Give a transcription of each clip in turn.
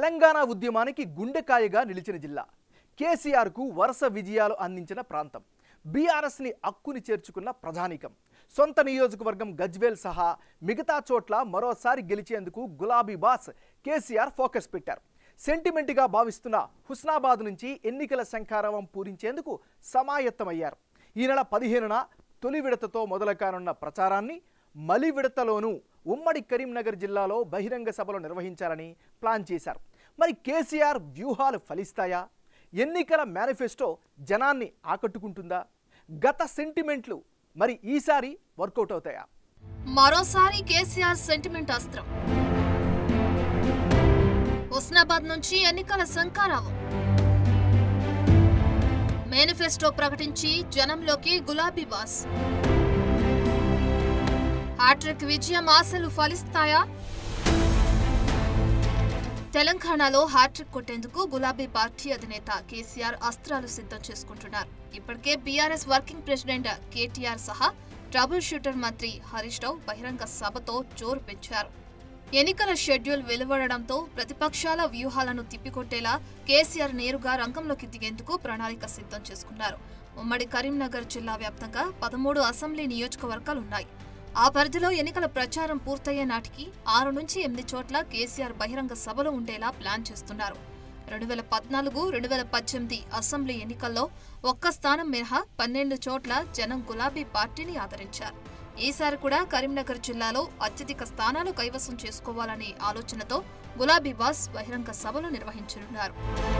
తెలంగాణ ఉద్యమానికి గుండెకాయగా నిలిచిన జిల్లా కేసీఆర్కు వరుస విజయాలు అందించిన ప్రాంతం బీఆర్ఎస్ని అక్కుని చేర్చుకున్న ప్రజానీకం సొంత నియోజకవర్గం గజ్వేల్ సహా మిగతా చోట్ల మరోసారి గెలిచేందుకు గులాబీ బాస్ కేసీఆర్ ఫోకస్ పెట్టారు సెంటిమెంట్గా భావిస్తున్న హుస్నాబాద్ నుంచి ఎన్నికల శంఖారావం పూరించేందుకు సమాయత్తమయ్యారు ఈ నెల పదిహేనున తొలి విడతతో మొదలు కానున్న ప్రచారాన్ని మలి విడతలోనూ ఉమ్మడి కరీంనగర్ జిల్లాలో బహిరంగ సభలు నిర్వహించాలని ప్లాన్ చేశారు మరి కేసీఆర్ వ్యూహాలు ఫలిస్తాయా ఎన్నికల మేనిఫెస్టో జనాన్ని ఆకట్టుకుంటుందా గత సెంటిమెంట్లు మరి ఈసారి వర్కౌట్ అవుతాయా మరోసారి కేసీఆర్ సెంటిమెంట్ అస్త్రం హుస్నాబాద్ నుంచి ఎన్నికల శంకారావం మేనిఫెస్టో ప్రకటించి జనంలోకి గులాబీ బాస్ హ్యాట్రిక్ విజయం ఆశలు ఫలిస్తాయా తెలంగాణలో హ్యాట్రిక్ కొట్టేందుకు గులాబీ పార్టీ అధినేత కేసీఆర్ అస్త్రాలు సిద్ధం చేసుకుంటున్నారు ఇప్పటికే బీఆర్ఎస్ వర్కింగ్ ప్రెసిడెంట్ కేటీఆర్ సహా ట్రబుల్ షూటర్ మంత్రి హరీష్ రావు బహిరంగ సభతో జోరు పెంచారు ఎన్నికల షెడ్యూల్ వెలువడడంతో ప్రతిపక్షాల వ్యూహాలను తిప్పికొట్టేలా కేసీఆర్ నేరుగా రంగంలోకి దిగేందుకు ప్రణాళిక సిద్ధం చేసుకున్నారు ఉమ్మడి కరీంనగర్ జిల్లా వ్యాప్తంగా పదమూడు అసెంబ్లీ నియోజకవర్గాలున్నాయి ఆ పరిధిలో ఎన్నికల ప్రచారం పూర్తయ్యే నాటికి ఆరు నుంచి ఎనిమిది చోట్ల కేసీఆర్ బహిరంగ సభలు ఉండేలా ప్లాన్ చేస్తున్నారు రెండు వేల పద్నాలుగు రెండు వేల పద్దెనిమిది అసెంబ్లీ ఎన్నికల్లో ఒక్క స్థానం మినహా పన్నెండు చోట్ల జనం గులాబీ పార్టీని ఆదరించారు ఈసారి కూడా కరీంనగర్ జిల్లాలో అత్యధిక స్థానాలు కైవసం చేసుకోవాలనే ఆలోచనతో గులాబీ బాస్ బహిరంగ సభలు నిర్వహించనున్నారు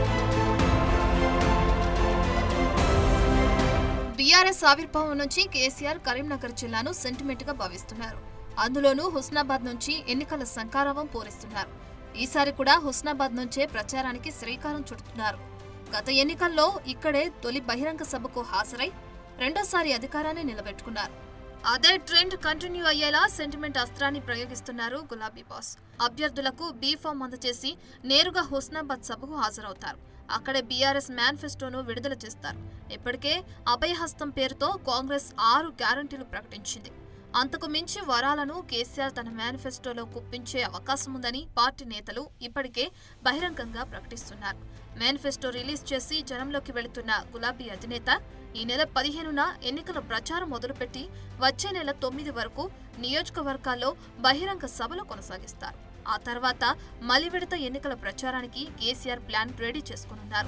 బీఆర్ఎస్ ఆవిర్భావం నుంచి కేసీఆర్ కరీంనగర్ జిల్లాను సెంటిమెంట్ గా భావిస్తున్నారు అందులోనూ హుస్నాబాద్ నుంచి ఎన్నికల సంకారావం పూరిస్తున్నారు ఈసారి కూడా హుస్నాబాద్ నుంచే ప్రచారానికి శ్రీకారం చుడుతున్నారు గత ఎన్నికల్లో ఇక్కడే తొలి బహిరంగ సభకు హాజరై రెండోసారి అధికారాన్ని నిలబెట్టుకున్నారు అదే ట్రెండ్ కంటిన్యూ అయ్యేలా సెంటిమెంట్ అస్త్రాన్ని ప్రయోగిస్తున్నారు గులాబీ బాస్ అభ్యర్థులకు బీ ఫామ్ అందజేసి నేరుగా హుస్నాబాద్ సభకు హాజరవుతారు అక్కడే బీఆర్ఎస్ మేనిఫెస్టోను విడుదల చేస్తారు ఇప్పటికే అభయహస్తం పేరుతో కాంగ్రెస్ ఆరు గ్యారంటీలు ప్రకటించింది అంతకు మించి వరాలను కేసీఆర్ తన మేనిఫెస్టోలో కుప్పించే అవకాశం ఉందని పార్టీ నేతలు ఇప్పటికే బహిరంగంగా ప్రకటిస్తున్నారు మేనిఫెస్టో రిలీజ్ చేసి జనంలోకి వెళుతున్న గులాబీ అధినేత ఈ నెల పదిహేనున ఎన్నికల ప్రచారం మొదలుపెట్టి వచ్చే నెల తొమ్మిది వరకు నియోజకవర్గాల్లో బహిరంగ సభలు కొనసాగిస్తారు ఆ తర్వాత మలి విడత ఎన్నికల ప్రచారానికి కేసీఆర్ ప్లాన్ రెడీ చేసుకున్నారు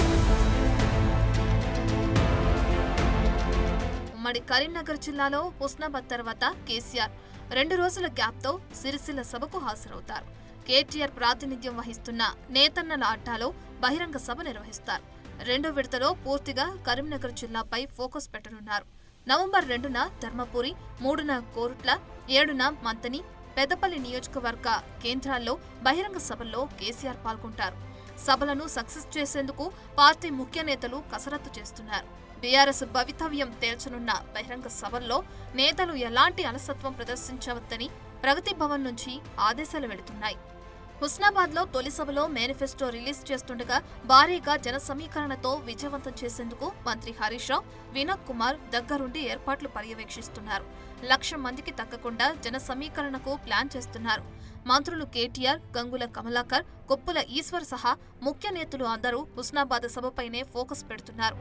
ఉమ్మడి కరీంనగర్ జిల్లాలో హుస్నాబాద్ తర్వాత కేసీఆర్ రెండు రోజుల గ్యాప్తో సిరిసిల్ల సభకు హాజరవుతారు కేటీఆర్ ప్రాతినిధ్యం వహిస్తున్న నేతన్నల అడ్డాలో బహిరంగ సభ నిర్వహిస్తారు రెండో విడతలో పూర్తిగా కరీంనగర్ జిల్లాపై ఫోకస్ పెట్టనున్నారు నవంబర్ రెండున ధర్మపురి మూడున కోరుట్ల ఏడున మంతని పెద్దపల్లి నియోజకవర్గ కేంద్రాల్లో బహిరంగ సభల్లో కేసీఆర్ పాల్గొంటారు సభలను సక్సెస్ చేసేందుకు పార్టీ ముఖ్య నేతలు కసరత్తు చేస్తున్నారు బీఆర్ఎస్ భవితవ్యం తేల్చనున్న బహిరంగ సభల్లో నేతలు ఎలాంటి అలసత్వం ప్రదర్శించవద్దని ప్రగతి భవన్ నుంచి ఆదేశాలు వెళుతున్నాయి హుస్నాబాద్ లో తొలి సభలో మేనిఫెస్టో రిలీజ్ చేస్తుండగా భారీగా జన సమీకరణతో విజయవంతం చేసేందుకు మంత్రి హరీష్ రావు వినోద్ కుమార్ దగ్గరుండి ఏర్పాట్లు పర్యవేక్షిస్తున్నారు లక్ష మందికి తగ్గకుండా జన సమీకరణకు ప్లాన్ చేస్తున్నారు మంత్రులు కేటీఆర్ గంగుల కమలాకర్ కొప్పుల ఈశ్వర్ సహా ముఖ్య నేతలు అందరూ హుస్నాబాద్ సభపైనే ఫోకస్ పెడుతున్నారు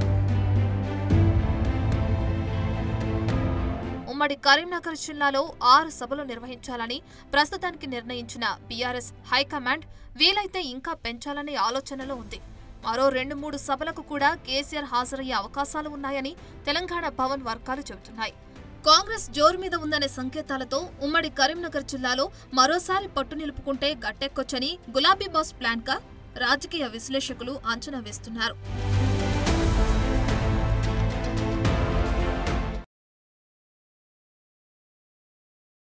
ఉమ్మడి కరీంనగర్ జిల్లాలో ఆరు సభలు నిర్వహించాలని ప్రస్తుతానికి నిర్ణయించిన బీఆర్ఎస్ హైకమాండ్ వీలైతే ఇంకా పెంచాలనే ఆలోచనలో ఉంది మరో రెండు మూడు సభలకు కూడా కేసీఆర్ హాజరయ్యే అవకాశాలు ఉన్నాయని తెలంగాణ భవన్ వర్గాలు చెబుతున్నాయి కాంగ్రెస్ జోరు మీద ఉందనే సంకేతాలతో ఉమ్మడి కరీంనగర్ జిల్లాలో మరోసారి పట్టు నిలుపుకుంటే గట్టెక్కొచ్చని గులాబీ బాస్ ప్లాన్ గా రాజకీయ విశ్లేషకులు అంచనా వేస్తున్నారు